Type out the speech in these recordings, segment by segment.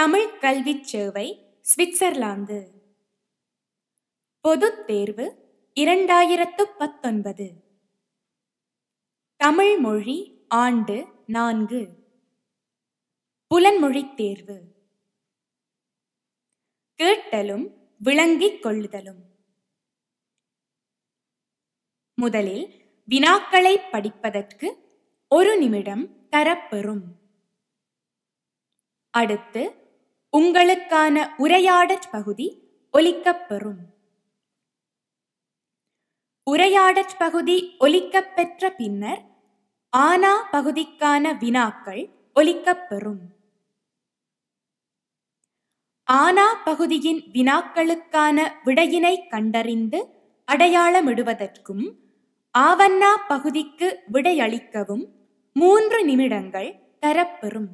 தமிழ் கல்விச் சேவை சுவிட்சர்லாந்து பொதுத் தேர்வு இரண்டாயிரத்து பத்தொன்பது தமிழ் மொழி ஆண்டு நான்கு புலன்மொழித் தேர்வு கேட்டலும் விளங்கிக் கொள்ளுதலும் முதலில் வினாக்களை படிப்பதற்கு ஒரு நிமிடம் தரப்பெறும் அடுத்து உங்களுக்கான உரையாடற் பகுதி ஒலிக்கப்பெறும் உரையாடற் பகுதி ஒலிக்கப்பெற்ற பின்னர் ஆனா பகுதிக்கான வினாக்கள் ஒலிக்கப்பெறும் ஆனா பகுதியின் வினாக்களுக்கான விடையினை கண்டறிந்து அடையாளமிடுவதற்கும் ஆவண்ணா பகுதிக்கு விடையளிக்கவும் மூன்று நிமிடங்கள் தரப்பெறும்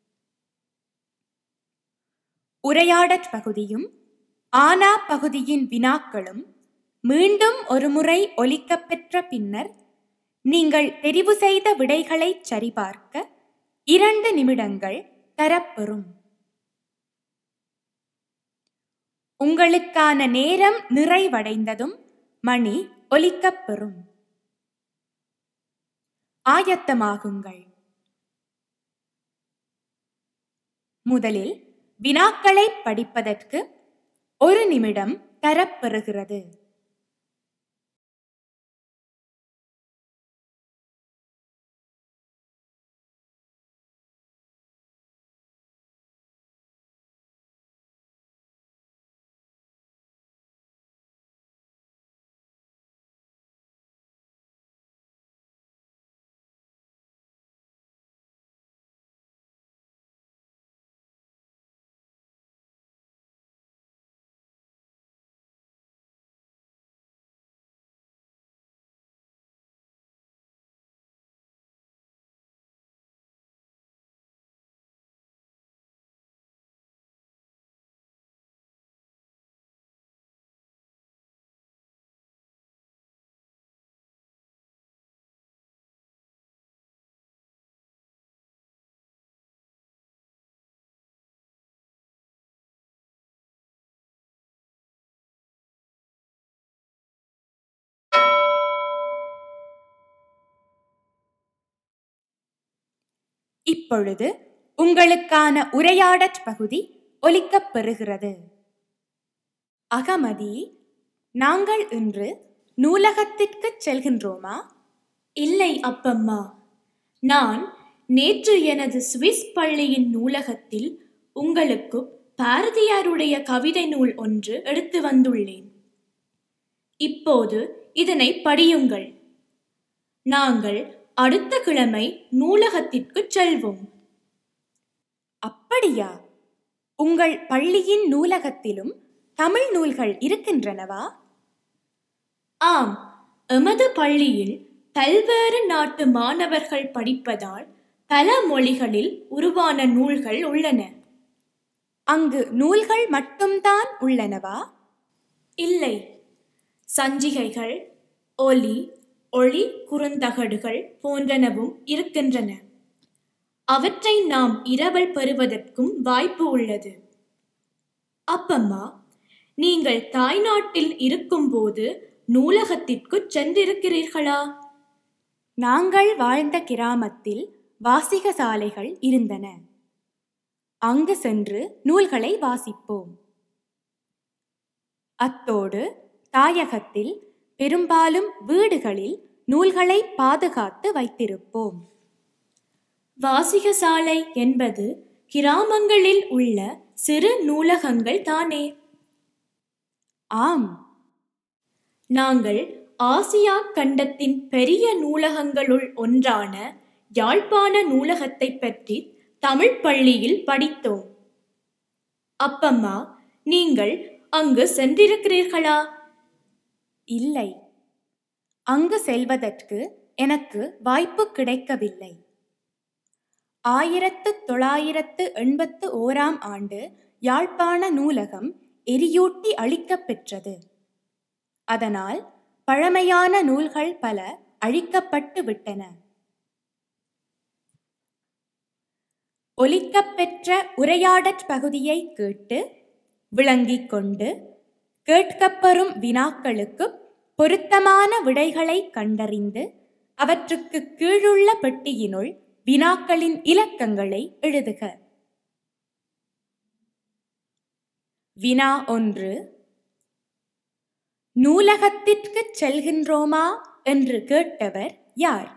உரையாடற் பகுதியும் ஆனா பகுதியின் வினாக்களும் மீண்டும் ஒருமுறை ஒலிக்கப்பெற்ற பின்னர் நீங்கள் தெரிவு செய்த விடைகளை சரிபார்க்க இரண்டு நிமிடங்கள் தரப்பெறும் உங்களுக்கான நேரம் நிறைவடைந்ததும் மணி ஒலிக்கப்பெறும் ஆயத்தமாகுங்கள் முதலில் வினாக்களை படிப்பதற்கு ஒரு நிமிடம் தரப்பெறுகிறது இப்பொழுது உங்களுக்கான உரையாடற் பகுதி ஒலிக்கப்பெறுகிறது அகமதி நாங்கள் இன்று நூலகத்திற்குச் செல்கின்றோமா இல்லை அப்பம்மா நான் நேற்று எனது சுவிஸ் பள்ளியின் நூலகத்தில் உங்களுக்கு பாரதியாருடைய கவிதை நூல் ஒன்று எடுத்து வந்துள்ளேன் இப்போது இதனை படியுங்கள் நாங்கள் அடுத்த கிழமை நூலகத்திற்குச் செல்வோம் அப்படியா உங்கள் பள்ளியின் நூலகத்திலும் தமிழ் நூல்கள் இருக்கின்றனவா ஆம் எமது பள்ளியில் பல்வேறு நாட்டு மாணவர்கள் படிப்பதால் பல மொழிகளில் உருவான நூல்கள் உள்ளன அங்கு நூல்கள் மட்டும்தான் உள்ளனவா இல்லை சஞ்சிகைகள் ஒலி ஒளி குறுந்தகடுகள் போன்றனவும் இருக்கின்றன அவற்றை நாம் இரவல் பெறுவதற்கும் வாய்ப்பு உள்ளது அப்பம்மா நீங்கள் தாய்நாட்டில் இருக்கும்போது நூலகத்திற்கு சென்றிருக்கிறீர்களா நாங்கள் வாழ்ந்த கிராமத்தில் வாசிக சாலைகள் இருந்தன அங்கு சென்று நூல்களை வாசிப்போம் அத்தோடு தாயகத்தில் பெரும்பாலும் வீடுகளில் நூல்களை பாதுகாத்து வைத்திருப்போம் வாசிகசாலை என்பது கிராமங்களில் உள்ள சிறு நூலகங்கள் தானே ஆம் நாங்கள் ஆசியா கண்டத்தின் பெரிய நூலகங்களுள் ஒன்றான யாழ்ப்பாண நூலகத்தை பற்றி தமிழ் பள்ளியில் படித்தோம் அப்பம்மா நீங்கள் அங்கு சென்றிருக்கிறீர்களா இல்லை அங்கு செல்வதற்கு எனக்கு வாய்ப்பு கிடைக்கவில்லை ஆயிரத்து தொள்ளாயிரத்து எண்பத்து ஓராம் ஆண்டு யாழ்ப்பாண நூலகம் எரியூட்டி அழிக்கப் பெற்றது அதனால் பழமையான நூல்கள் பல அழிக்கப்பட்டு விட்டன ஒலிக்கப்பெற்ற உரையாடற் பகுதியை கேட்டு விளங்கிக் கொண்டு கேட்கப்பெறும் வினாக்களுக்கு பொருத்தமான விடைகளை கண்டறிந்து அவற்றுக்கு கீழுள்ள பெட்டியினுள் வினாக்களின் இலக்கங்களை எழுதுக வினா ஒன்று நூலகத்திற்கு செல்கின்றோமா என்று கேட்டவர் யார்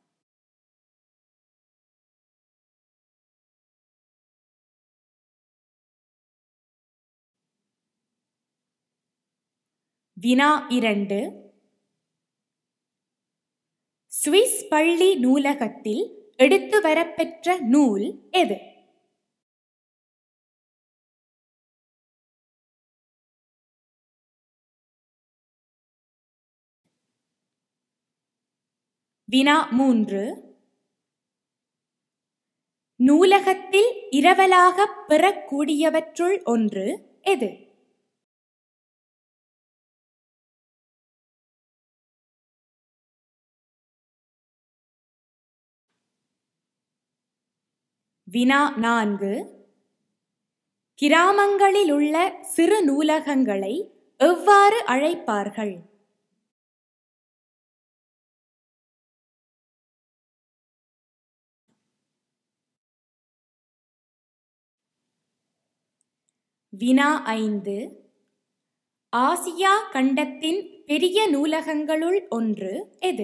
வினா இரண்டு சுவிஸ் பள்ளி நூலகத்தில் எடுத்து வரப்பெற்ற நூல் எது வினா மூன்று நூலகத்தில் இரவலாகப் பெறக்கூடியவற்றுள் ஒன்று எது வினா நான்கு கிராமங்களிலுள்ள சிறு நூலகங்களை எவ்வாறு அழைப்பார்கள் வினா ஐந்து ஆசியா கண்டத்தின் பெரிய நூலகங்களுள் ஒன்று எது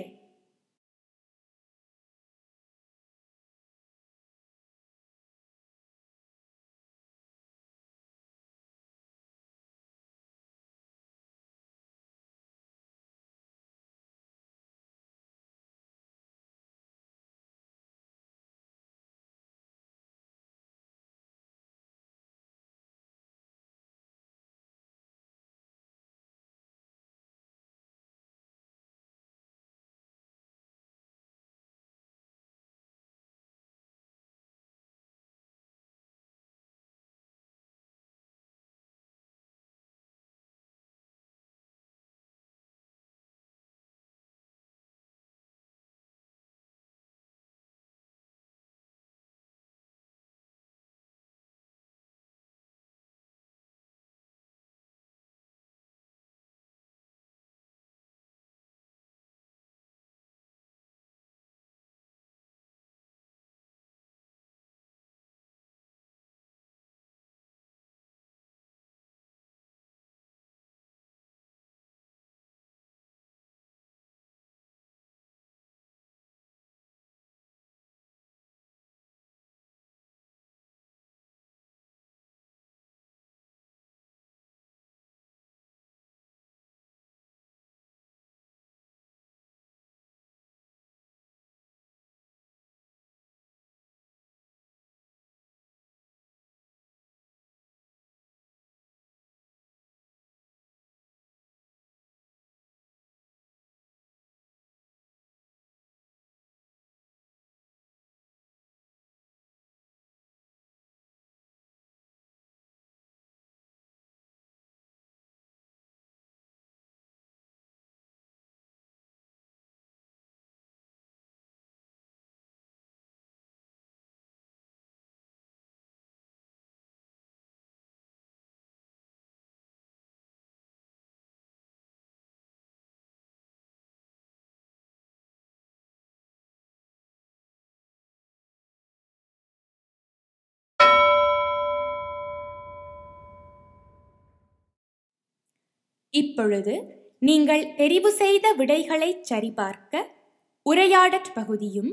இப்பொழுது நீங்கள் தெரிவு செய்த விடைகளை சரிபார்க்க உரையாடற் பகுதியும்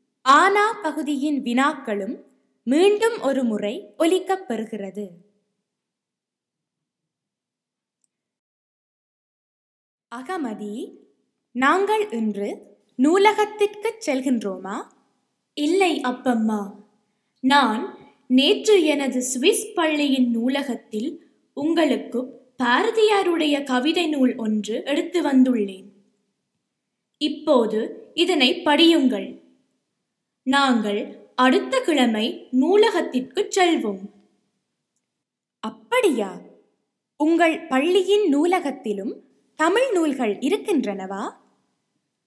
ஆனா பகுதியின் வினாக்களும் மீண்டும் ஒரு முறை ஒலிக்கப் பெறுகிறது அகமதி நாங்கள் இன்று நூலகத்திற்கு செல்கின்றோமா இல்லை அப்பம்மா நான் நேற்று எனது சுவிஸ் பள்ளியின் நூலகத்தில் உங்களுக்கு பாரதியாருடைய கவிதை நூல் ஒன்று எடுத்து வந்துள்ளேன் இப்போது இதனை படியுங்கள் நாங்கள் அடுத்த கிழமை நூலகத்திற்கு செல்வோம் அப்படியா உங்கள் பள்ளியின் நூலகத்திலும் தமிழ் நூல்கள் இருக்கின்றனவா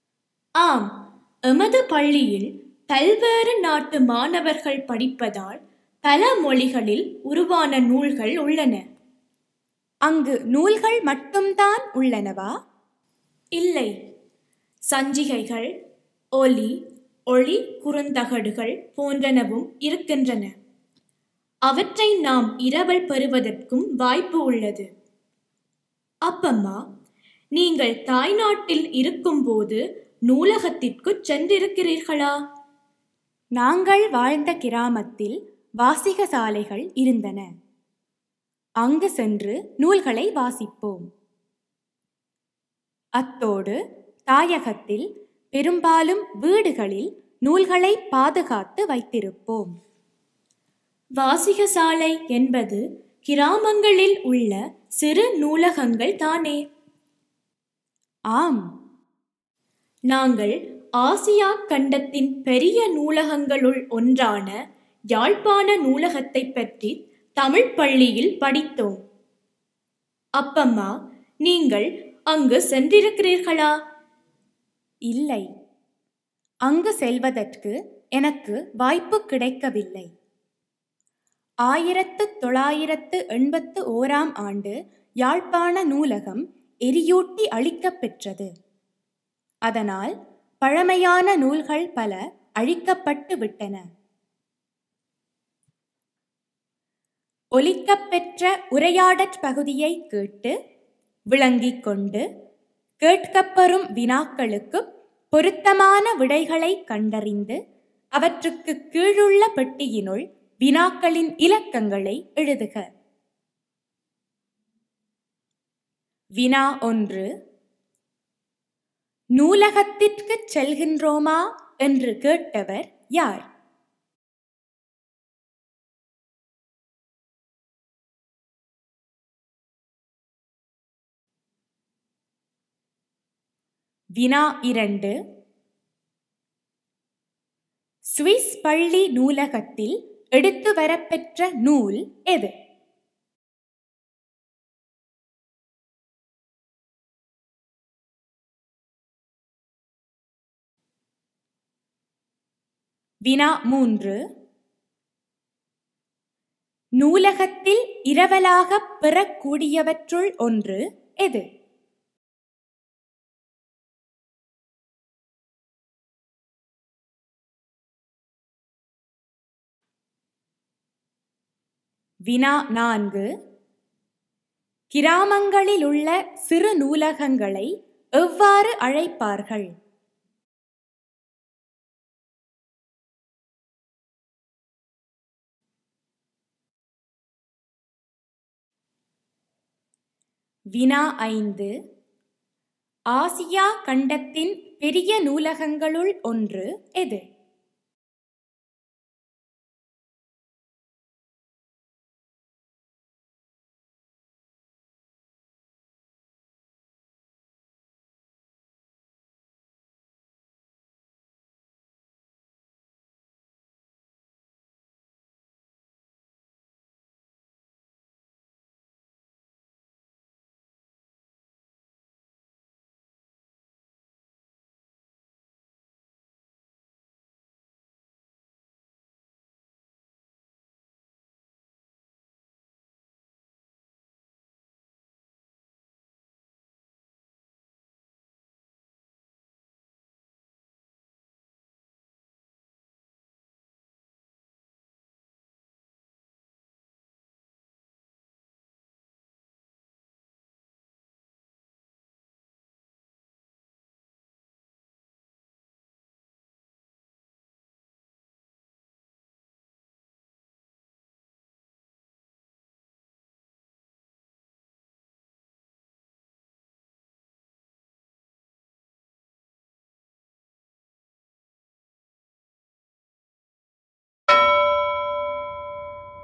ஆம் எமது பள்ளியில் பல்வேறு நாட்டு மாணவர்கள் படிப்பதால் பல மொழிகளில் உருவான நூல்கள் உள்ளன அங்கு நூல்கள் மட்டும்தான் உள்ளனவா இல்லை சஞ்சிகைகள் ஒலி ஒளி குறுந்தகடுகள் போன்றனவும் இருக்கின்றன அவற்றை நாம் இரவல் பெறுவதற்கும் வாய்ப்பு உள்ளது அப்பம்மா நீங்கள் தாய்நாட்டில் இருக்கும்போது நூலகத்திற்கு சென்றிருக்கிறீர்களா நாங்கள் வாழ்ந்த கிராமத்தில் வாசிக சாலைகள் இருந்தன அங்கு சென்று நூல்களை வாசிப்போம் அத்தோடு தாயகத்தில் பெரும்பாலும் வீடுகளில் நூல்களை பாதுகாத்து வைத்திருப்போம் வாசிகசாலை என்பது கிராமங்களில் உள்ள சிறு நூலகங்கள் தானே ஆம் நாங்கள் ஆசியா கண்டத்தின் பெரிய நூலகங்களுள் ஒன்றான யாழ்ப்பாண நூலகத்தை பற்றி தமிழ் பள்ளியில் படித்தோம் அப்பம்மா நீங்கள் அங்கு சென்றிருக்கிறீர்களா இல்லை அங்கு செல்வதற்கு எனக்கு வாய்ப்பு கிடைக்கவில்லை ஆயிரத்து தொள்ளாயிரத்து எண்பத்து ஓராம் ஆண்டு யாழ்ப்பாண நூலகம் எரியூட்டி அழிக்கப் பெற்றது அதனால் பழமையான நூல்கள் பல அழிக்கப்பட்டு விட்டன ஒலிக்கப்பெற்ற உரையாடற் பகுதியை கேட்டு விளங்கிக் கொண்டு கேட்கப்பெறும் வினாக்களுக்கு பொருத்தமான விடைகளை கண்டறிந்து அவற்றுக்கு கீழுள்ள பெட்டியினுள் வினாக்களின் இலக்கங்களை எழுதுக வினா ஒன்று நூலகத்திற்கு செல்கின்றோமா என்று கேட்டவர் யார் வினா இரண்டு சுவிஸ் பள்ளி நூலகத்தில் எடுத்து வரப்பெற்ற நூல் எது வினா மூன்று நூலகத்தில் இரவலாகப் பெறக்கூடியவற்றுள் ஒன்று எது வினா நான்கு கிராமங்களிலுள்ள சிறு நூலகங்களை எவ்வாறு அழைப்பார்கள் வினா ஐந்து ஆசியா கண்டத்தின் பெரிய நூலகங்களுள் ஒன்று எது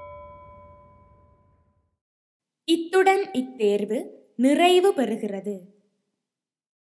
இத்துடன் இத்தேர்வு நிறைவு பெறுகிறது